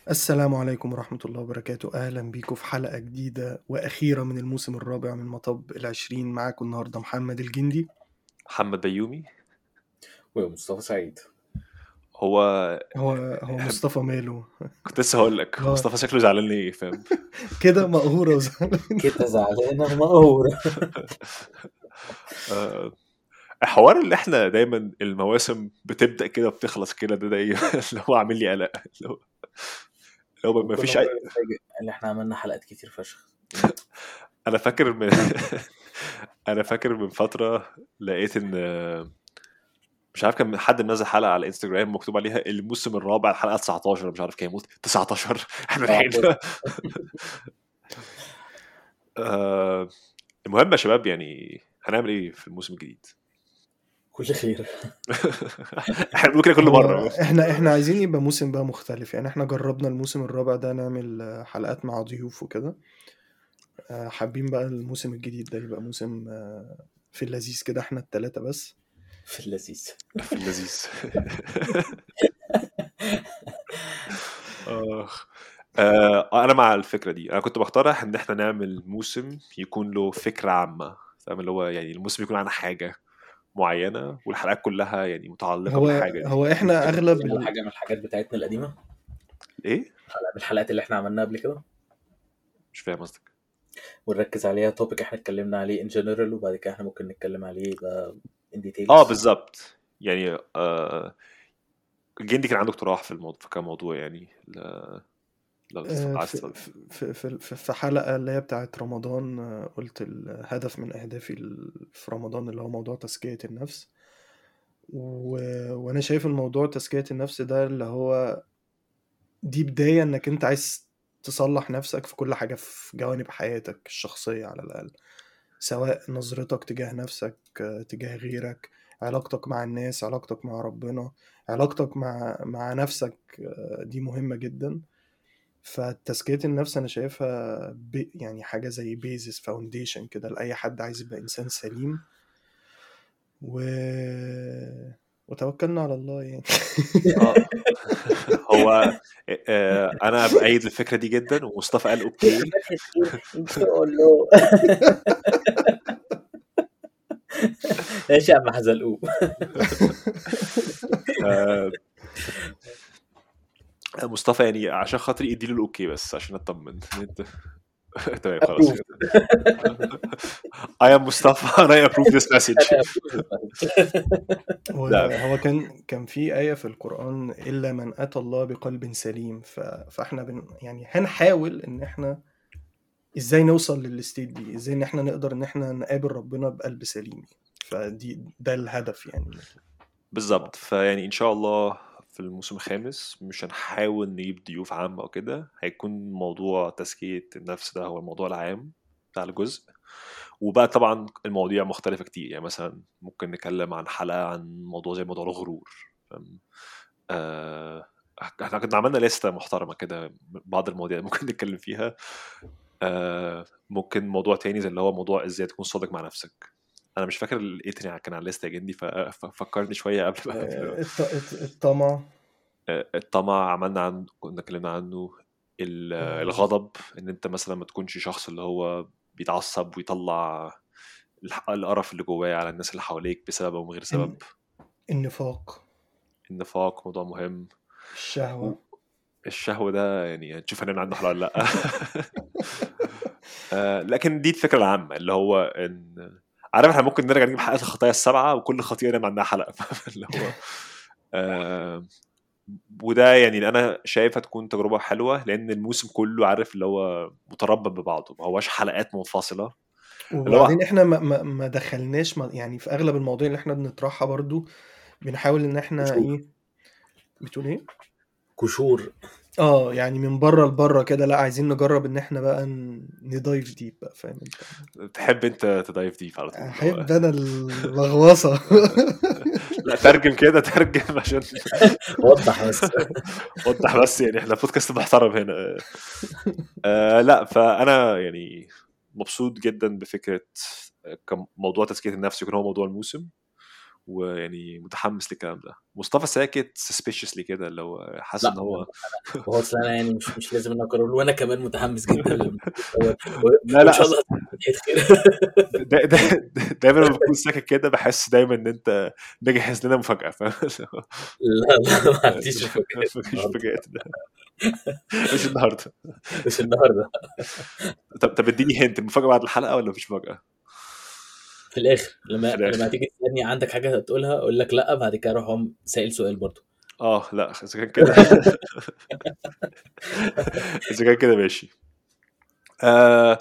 السلام عليكم ورحمة الله وبركاته أهلا بيكم في حلقة جديدة وأخيرة من الموسم الرابع من مطب العشرين معاكم النهاردة محمد الجندي محمد بيومي ومصطفى سعيد هو هو هو مصطفى ماله كنت لسه هقول لك آه. مصطفى شكله زعلان ليه فاهم كده مقهورة وزعلان كده زعلانه ومقهوره آه، الحوار اللي احنا دايما المواسم بتبدا كده وبتخلص كده ده دايما اللي هو عامل لي قلق اللي هو اللي هو ما فيش كل اي مرة بتفاجئ ان احنا عملنا حلقات كتير فشخ انا فاكر من انا فاكر من فتره لقيت ان مش عارف كان حد منزل حلقه على الانستجرام مكتوب عليها الموسم الرابع الحلقه 19 مش عارف كام 19 احنا لحقنا آه، المهم يا شباب يعني هنعمل ايه في الموسم الجديد؟ كل خير احنا بنقول كده كل هو مره احنا احنا عايزين يبقى موسم بقى مختلف يعني احنا جربنا الموسم الرابع ده نعمل آه، حلقات مع ضيوف وكده آه، حابين بقى الموسم الجديد ده يبقى موسم آه، في اللذيذ كده احنا التلاتة بس في اللذيذ في اللذيذ اخ آه انا مع الفكره دي انا كنت بقترح ان احنا نعمل موسم يكون له فكره عامه فاهم اللي هو يعني الموسم يكون عن حاجه معينه والحلقات كلها يعني متعلقه هو بالحاجه دي هو احنا اغلب نعمل ال- حاجه من الحاجات بتاعتنا القديمه ايه حلقه من الحلقات اللي احنا عملناها قبل كده مش فاهم قصدك ونركز عليها توبيك احنا اتكلمنا عليه ان جنرال وبعد كده احنا ممكن نتكلم عليه بقى ان ديتيلز اه بالظبط يعني آه جندي كان عنده اقتراح في الموضوع في كام موضوع يعني ل- لو آه، عايز في تفضل. في في في في حلقة اللي هي بتاعت رمضان آه، قلت الهدف من أهدافي ال- في رمضان اللي هو موضوع تزكية النفس و... وأنا شايف الموضوع تزكية النفس ده اللي هو دي بداية إنك أنت عايز تصلح نفسك في كل حاجة في جوانب حياتك الشخصية على الأقل سواء نظرتك تجاه نفسك آه، تجاه غيرك علاقتك مع الناس علاقتك مع ربنا علاقتك مع مع نفسك آه، دي مهمة جدا فتزكية النفس أنا شايفها بي يعني حاجة زي بيزس فاونديشن كده لأي حد عايز يبقى إنسان سليم و... وتوكلنا على الله يعني آه. هو آه انا بايد الفكره دي جدا ومصطفى قال اوكي ان شاء الله ماشي يا عم حزلقوم آه مصطفى يعني عشان خاطري اديله الاوكي بس عشان اطمن إن انت تمام خلاص Approve. I am مصطفى and I approve this message هو لا. هو كان كان في آية في القرآن إلا من أتى الله بقلب سليم ف... فإحنا بن يعني هنحاول إن إحنا إزاي نوصل للستيت دي إزاي إن إحنا نقدر إن إحنا نقابل ربنا بقلب سليم فدي ده الهدف يعني بالظبط فيعني ان شاء الله في الموسم الخامس مش هنحاول نجيب ضيوف عامة او كده هيكون موضوع تزكية النفس ده هو الموضوع العام بتاع الجزء وبقى طبعا المواضيع مختلفة كتير يعني مثلا ممكن نتكلم عن حلقة عن موضوع زي موضوع الغرور فاهم؟ آه احنا كنا عملنا لستة محترمة كده بعض المواضيع ممكن نتكلم فيها آه ممكن موضوع تاني زي اللي هو موضوع ازاي تكون صادق مع نفسك انا مش فاكر ايه تاني كان على الليسته يا جندي ففكرني شويه قبل ما آه، الط- الط- الطمع آه، الطمع عملنا عن كنا اتكلمنا عنه ال- آه. الغضب ان انت مثلا ما تكونش شخص اللي هو بيتعصب ويطلع الح- القرف اللي جواه على الناس اللي حواليك بسبب او من غير سبب النفاق النفاق موضوع مهم الشهوة الشهوة ده يعني هنشوف هنعمل عنه حلقة ولا لا آه، لكن دي الفكرة العامة اللي هو ان عارف احنا ممكن نرجع نجيب حلقات الخطايا السبعة وكل خطيئة نعمل عنها حلقة اللي هو آه، وده يعني انا شايفها تكون تجربة حلوة لان الموسم كله عارف اللي هو متربط ببعضه ما هوش حلقات منفصلة هو- وبعدين احنا ما, ما, ما دخلناش ما يعني في اغلب المواضيع اللي احنا بنطرحها برضو بنحاول ان احنا نشوف. ايه بتقول ايه قشور اه يعني من بره لبره كده لا عايزين نجرب ان احنا بقى ن- ندايف ديب بقى فاهم انت تحب انت تضيف دي على طول اللي هو- احب انا اللغوصه لا ترجم كده ترجم عشان وضح بس وضح بس يعني احنا بودكاست محترم هنا آه لا فانا يعني مبسوط جدا بفكره كم- موضوع تزكيه النفس يكون هو موضوع الموسم ويعني متحمس للكلام ده مصطفى ساكت سسبيشسلي كده اللي هو حاسس لا ان هو وهو اصل انا يعني مش مش لازم انا اقرر وانا كمان متحمس جدا للموضوع. لا لا وان شاء أصل الله هتخير خير دا دا دايما لما بكون ساكت كده بحس دايما ان انت مجهز لنا مفاجاه فاهم لا لا ما عنديش مفاجآت مفيش النهارده مفاجآت ده مش النهارده مش النهارده طب طب اديني هنت المفاجاه بعد الحلقه ولا مفيش مفاجاه؟ في الاخر في لما لما الاخر تيجي تسالني عندك حاجه تقولها اقول لك لا بعد كده اروح أقوم سائل سؤال برضو اه لا اذا كان كده اذا كان كده ماشي آه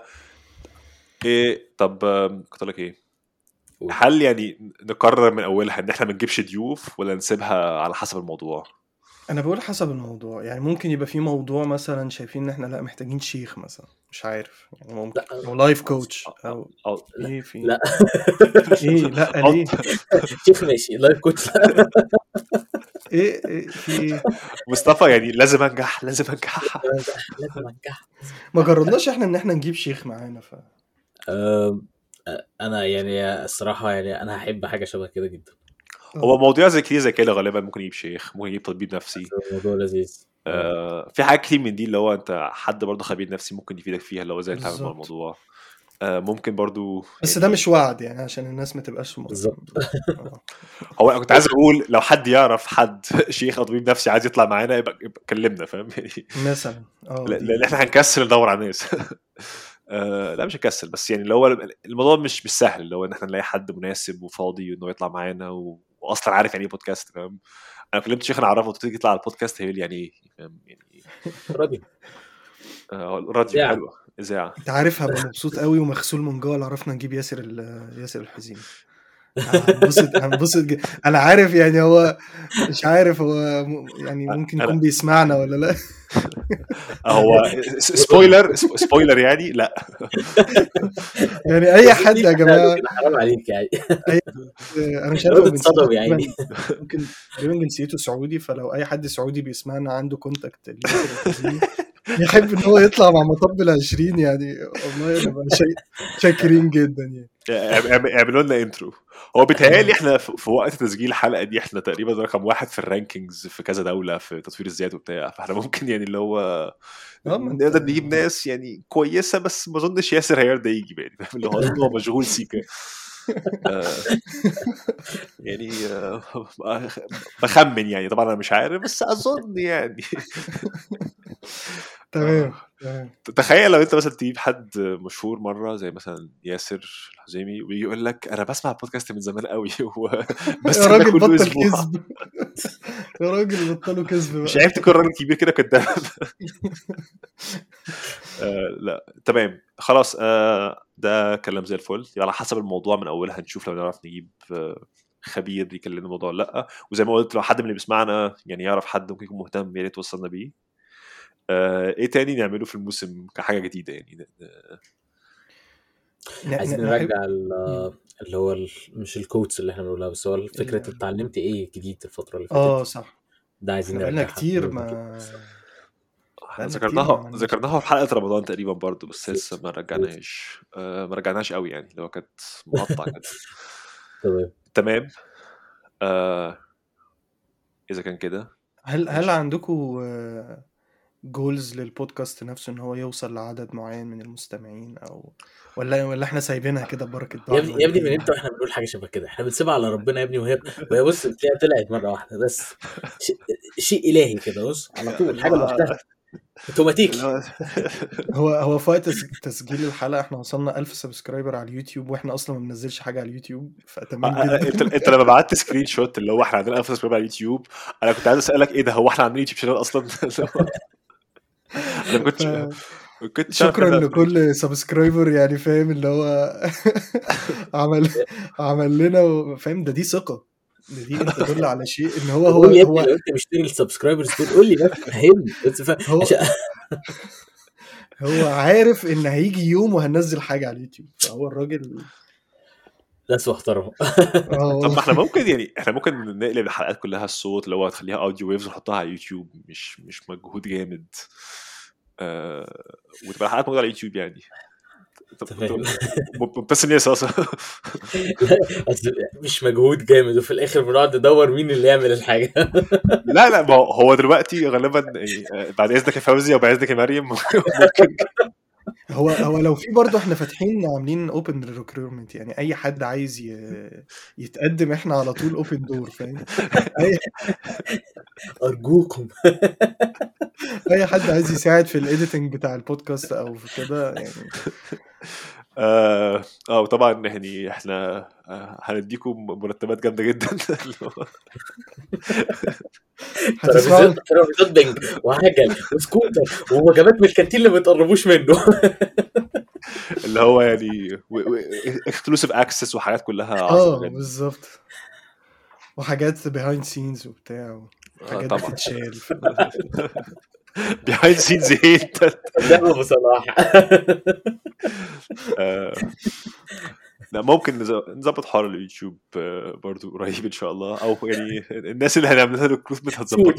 ايه طب آم، كنت اقول لك ايه قول هل يعني نقرر من اولها ان احنا ما نجيبش ضيوف ولا نسيبها على حسب الموضوع انا بقول حسب الموضوع يعني ممكن يبقى في موضوع مثلا شايفين ان احنا لا محتاجين شيخ مثلا مش عارف يعني ممكن لا او لايف كوتش أو او أو ايه في لا ايه لا أو ليه شيخ ماشي لايف كوتش لا ايه, إيه في ايه مصطفى يعني لازم انجح لازم انجح لازم انجح ما جربناش احنا ان احنا نجيب شيخ معانا ف أم، انا يعني الصراحه يعني انا هحب حاجه شبه كده جدا هو اه مواضيع زي كده زي كده غالبا ممكن يجيب شيخ ممكن يجيب طبيب نفسي الموضوع لذيذ اه آه في حاجات كتير من دي اللي هو انت حد برضه خبير نفسي ممكن يفيدك فيها اللي هو ازاي تتعامل مع بالظبط الموضوع آه ممكن برضه بس ده يعني مش وعد يعني عشان الناس ما تبقاش م... بالظبط آه. هو انا كنت عايز اقول لو حد يعرف حد شيخ او طبيب نفسي عايز يطلع معانا يبقى, يبقى كلمنا فاهم يعني مثلا اه لا- دي لان احنا هنكسل ندور على الناس آه لا مش هنكسل بس يعني اللي هو الموضوع مش مش سهل اللي هو ان احنا نلاقي حد مناسب وفاضي انه يطلع معانا و... واصلا عارف يعني ايه بودكاست فاهم انا كلمت شيخ انا اعرفه تيجي يطلع على البودكاست هيقول لي يعني ايه فاهم يعني راضي آه راديو اذاعه حلوه اذاعه انت عارف هبقى مبسوط قوي ومغسول من جوه لو عرفنا نجيب ياسر ال... ياسر الحزيمي هنبسط هنبسط ج- انا عارف يعني هو مش عارف هو م- يعني ممكن يكون انا بيسمعنا ولا لا هو س- سبويلر سب- سبويلر يعني لا يعني اي حد يا تحرقله جماعه كده حرام عليك يعني اي انا مش عارف هو الواد جنسيته اتصدم يا عيني تقريبا ممكن تقريبا جنسيته سعودي فلو اي حد سعودي بيسمعنا عنده كونتاكت لياسر الحزيمي يحب ان هو يطلع مع مطب العشرين يعني والله نبقى شا- شاكرين جدا يعني اعم- اعم- اعملوا لنا انترو هو بيتهيألي اه احنا في في وقت تسجيل الحلقه دي احنا تقريبا رقم واحد في الرانكينجز في كذا دوله في تطوير الذات وبتاع فاحنا ممكن يعني اللي هو اه ما انت نقدر نجيب ناس يعني كويسه بس ما اظنش ياسر هيرضى يجي يعني فاهم اللي هو أظن هو مشغول سيكا آه، يعني آه، بخمن يعني طبعا انا مش عارف بس اظن يعني تمام آه. تمام تخيل لو انت مثلا تجيب حد مشهور مره زي مثلا ياسر الحزيمي ويجي يقول لك انا بسمع البودكاست من زمان قوي يا وبستنى راجل كل بطل اسبوع كذب يا راجل بطلوا كذب مش بقى عيب تكون راجل كبير كده كداب آه لا تمام خلاص آه ده كلام زي الفل يبقى على حسب الموضوع من اولها نشوف لو نعرف نجيب آه خبير يكلمنا الموضوع ولا لا وزي ما قلت لو حد من اللي بيسمعنا يعني يعرف حد ممكن يكون مهتم يا ريت توصلنا بيه آه ايه تاني نعمله في الموسم كحاجه جديده يعني آه، ن- عايزين ن- نحب نرجع مم. ال- اللي هو ال- مش الكوتس اللي احنا بنقولها بس هو فكره ال- اتعلمت ايه جديد الفتره اللي اه فاتت صح ده عايزين احنا بقالنا نرجعها كتير نرجع ما احنا بقالنا كتير ما ذكرناها عملناش ذكرناها في حلقه رمضان تقريبا برضو بس لسه بالظبط ما بالظبط رجعناش آه ما رجعناش قوي يعني لو كانت مقطع كده تمام تمام آه اذا كان كده هل هل ماشي عندكم جولز للبودكاست نفسه ان هو يوصل لعدد معين من المستمعين او ولا ولا احنا سايبينها كده ببركة يا بعض ابني يا ابني من وهنجيب امتى واحنا بنقول حاجه شبه كده احنا بنسيبها على ربنا يا ابني وهي وهي بص بتلاقيها طلعت مره واحده بس ش... شيء الهي كده بص على طول اللي حاجه هو لوحدها اللي اوتوماتيكي هو هو هو في وقت تس- تسجيل الحلقة احنا وصلنا 1000 سبسكرايبر على اليوتيوب واحنا اصلا ما بننزلش حاجة على اليوتيوب فتمام آه، آه، جدا انت انت لما بعت سكرين شوت اللي هو احنا عندنا 1000 سبسكرايبر على اليوتيوب انا كنت عايز اسالك ايه ده هو احنا عاملين يوتيوب شانل اصلا اللي هو انا ما كنتش ف ما كنتش عارف شكرا كده لكل سبسكرايبر يعني فاهم اللي هو عمل عمل لنا و- فاهم ده دي ثقة ده دي انت تدل على شيء ان هو طب هو قول لي يا ابني هو لو انت مشتري السبسكرايبرز دول قول لي بس فهمني بس فاهم هو عشان هو عارف ان هيجي يوم وهننزل حاجة على اليوتيوب فهو الراجل ناس محترمه اه طب ما والله احنا ممكن يعني احنا ممكن نقلب الحلقات كلها الصوت اللي هو تخليها اوديو ويفز ونحطها على يوتيوب مش مش مجهود جامد آه وتبقى الحلقات موجوده على يوتيوب يعني انت فاهم مبتسم ليه اساسا لا، أصل مش مجهود جامد وفي الاخر بنقعد ندور مين اللي يعمل الحاجه لا لا ما هو- هو دلوقتي غالبا آه، بعد اذنك يا فوزي وبعد اذنك يا مريم ممكن هو هو لو في برضه احنا فاتحين عاملين اوبن ريكروتمنت يعني اي حد عايز ي- يتقدم احنا على طول اوبن دور فاهم اي ارجوكم اي حد عايز يساعد في الايديتنج بتاع البودكاست او في كده يعني اه آه، وطبعا يعني احنا آه، هنديكم مرتبات جامده جدا اللي هو- هتسمعوا ترابيزات ترابيزات بنج وعجل وسكوتر ووجبات من الكانتين اللي ما تقربوش منه اللي هو يعني اكسكلوسيف اكسس وحاجات كلها اه عظمه جدا بالظبط وحاجات بيهايند سينز وبتاع آه، حاجات طبعا بتتشال بيهايند سينز ايه انت ده ابو صلاح آه، لا ممكن نز- نظبط حوار اليوتيوب آه، برضو قريب ان شاء الله او يعني الناس اللي هنعمل لها ريكروتمنت هتظبط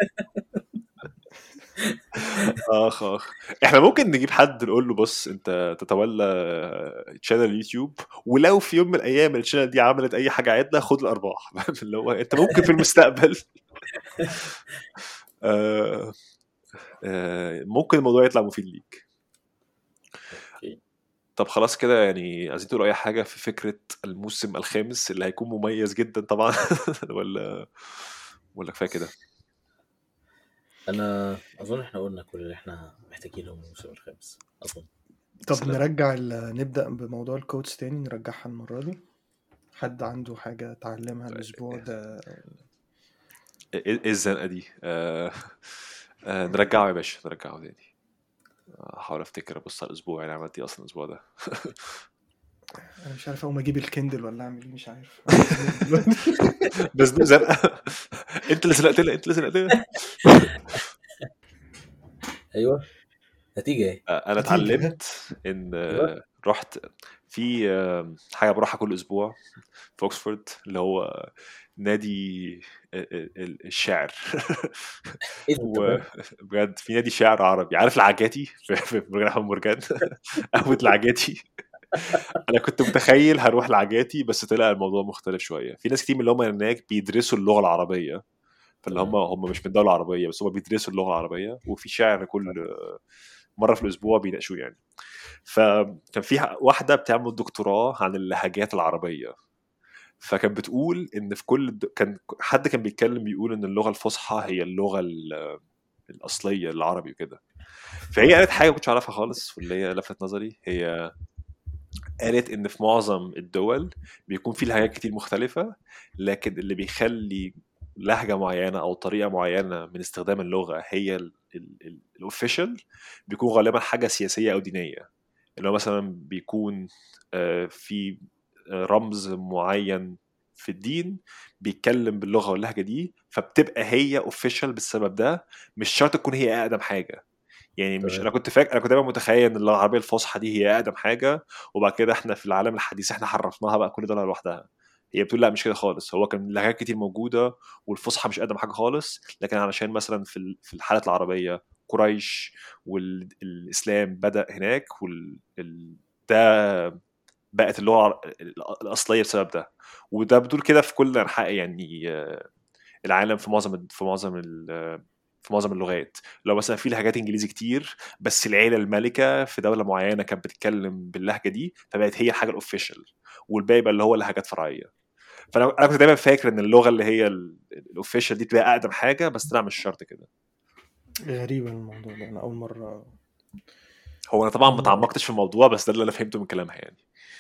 اخ اخ احنا ممكن نجيب حد نقول له بص انت تتولى تشانل يوتيوب ولو في يوم من الايام الشانل دي عملت اي حاجه عدله خد الارباح فاهم؟ اللي هو انت ممكن في المستقبل آه، آه، ممكن الموضوع يطلع مفيد ليك أوكي. طب خلاص كده يعني عايزين تقولوا اي حاجه في فكره الموسم الخامس اللي هيكون مميز جدا طبعا ولا ولا كفايه كده انا اظن احنا قلنا كل اللي احنا محتاجينه من الموسم الخامس اظن طب سلام. نرجع ال- نبدأ بموضوع الكوتس تاني نرجعها المرة دي حد عنده حاجة اتعلمها الأسبوع ده ايه إيه الزنقه دي آه آه نرجعه يا باشا نرجعه تاني احاول افتكر ابص على الاسبوع يعني عملت ايه اصلا الاسبوع ده أنا مش عارف أقوم أجيب الكندل ولا أعمل إيه مش عارف بس دي زنقه انت اللي زنقت لي انت اللي زنقت لي ايوه نتيجه ايه انا هتيجي، ها؟ اتعلمت ان أيوة. آه، رحت في آه، حاجه بروحها كل اسبوع في اوكسفورد اللي هو نادي ال- ال- الشعر ايه ده تمام؟ وبجد في نادي شعر عربي عارف العجاتي في في برج احمد مرجان قهوه العجاتي انا كنت متخيل هروح العجاتي بس طلع الموضوع مختلف شويه في ناس كتير من اللي هم هناك بيدرسوا اللغه العربيه فاللي هم هم مش من دوله عربيه بس هم بيدرسوا اللغه العربيه وفي شعر كل مره في الاسبوع بيناقشوه يعني فكان في واحده بتعمل دكتوراه عن اللهجات العربيه فكانت بتقول ان في كل الد... كان حد كان بيتكلم بيقول ان اللغه الفصحى هي اللغه ال- الاصليه العربي وكده فهي قالت حاجه ما كنتش اعرفها خالص واللي هي لفت نظري هي قالت ان في معظم الدول بيكون في لهجات كتير مختلفه لكن اللي بيخلي لهجه معينه او طريقه معينه من استخدام اللغه هي الاوفيشال بيكون غالبا حاجه سياسيه او دينيه اللي هو مثلا بيكون آه، في آه، رمز معين في الدين بيتكلم باللغه واللهجه دي فبتبقى هي اوفيشال بالسبب ده مش شرط تكون هي اقدم حاجه يعني مش تمام. انا كنت فاكر انا كنت دايما متخيل ان اللغه العربيه الفصحى دي هي اقدم حاجه وبعد كده احنا في العالم الحديث احنا حرفناها بقى كل دوله لوحدها هي بتقول لا مش كده خالص هو كان لهجات كتير موجوده والفصحى مش اقدم حاجه خالص لكن علشان مثلا في ال- في الحالات العربيه قريش والاسلام بدا هناك وال ال- ده بقت اللغه العر- الاصليه بسبب ده وده بتقول كده في كل انحاء يعني آه، العالم في معظم في معظم ال- في معظم اللغات لو مثلا في لهجات انجليزي كتير بس العيله الملكه في دوله معينه كانت بتتكلم باللهجه دي فبقت هي الحاجه الاوفيشال والباقي بقى اللي هو لهجات فرعيه فانا انا كنت دايما فاكر ان اللغه اللي هي الاوفيشال دي تبقى اقدم حاجه بس طلع مش شرط كده غريب الموضوع ده أنا أول مرة هو انا طبعا ما تعمقتش في الموضوع بس ده اللي انا فهمته من كلامها يعني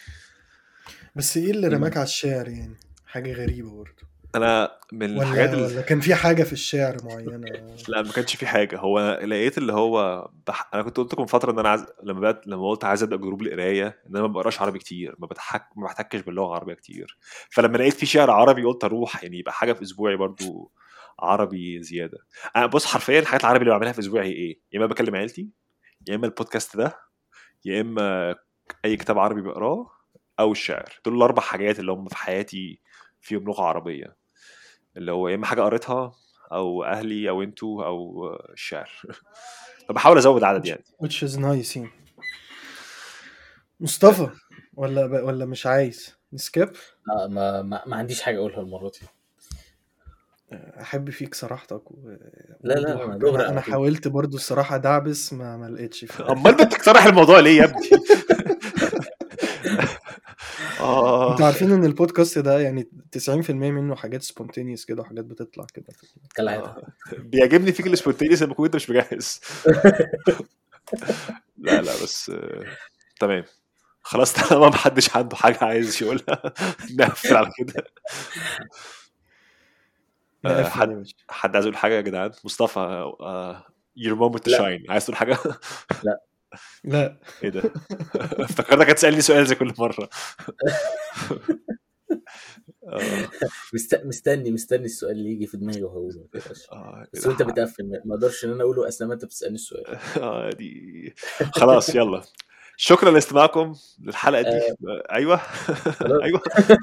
بس إيه اللي رماك على الشعر يعني حاجة غريبة برضه انا من الحاجات ولا اللي ولا كان في حاجة في الشعر معينة لا ما كانش في حاجه هو أنا لقيت اللي هو بح... انا كنت قلت لكم فتره ان انا عايز لما بقت لما قلت عايز ابدا جروب القرايه ان انا ما بقراش عربي كتير ما بتحك ما بحتكش باللغه العربيه كتير فلما لقيت في شعر عربي قلت اروح يعني يبقى حاجه في اسبوعي برضو عربي زياده انا بص حرفيا الحاجات العربي اللي بعملها في اسبوعي ايه يا اما بكلم عيلتي يا اما البودكاست ده يا اما اي كتاب عربي بقراه او الشعر دول الاربع حاجات اللي هم في حياتي فيهم لغه عربيه اللي هو يا اما حاجه قريتها او اهلي او انتوا او الشعر فبحاول ازود عدد يعني which is nice يعني مصطفى ولا ب... ولا مش عايز نسكيب لا ما, ما, ما عنديش حاجه اقولها المره دي احب فيك صراحتك و... لا لا ووضوحك. انا دغري انا على انا طول. حاولت برضو الصراحه ادعبس ما ما لقيتش ف... امال بتقترح الموضوع ليه يا ابني اه انتوا عارفين ان البودكاست ده يعني 90% منه حاجات سبونتينيوس كده وحاجات بتطلع كده كالعاده آه. بيعجبني فيك السبونتينيوس لما كنت انت مش مجهز لا لا بس آه، تمام خلاص طالما محدش عنده حاجه عايز يقولها نقفل على كده آه، نقفل حد يا باشا. حد عايز يقول حاجه يا جدعان مصطفى آه يور مومنت لا. شاين عايز تقول حاجه لا ايه ده افتكرتك هتسالني سؤال زي كل مره آه، مست... مستني مستني السؤال اللي يجي في دماغي وهقوله ما تقلقش. آه، بس وانت بتقفل ما- ما اقدرش ان انا اقوله اثناء ما انت بتسالني السؤال اه دي خلاص يلا شكرا لاستماعكم للحلقه دي آه. ايوه خلاص. ايوه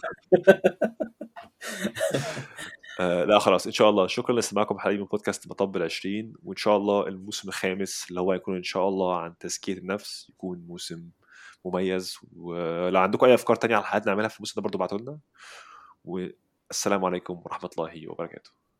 آه لا خلاص ان شاء الله شكرا لاستماعكم حلقه من بودكاست مطب 20 وان شاء الله الموسم الخامس اللي هو يكون ان شاء الله عن تزكيه النفس يكون موسم مميز ولو عندكم اي افكار تانية على حلقات نعملها في الموسم ده برضه ابعتوا لنا والسلام عليكم ورحمه الله وبركاته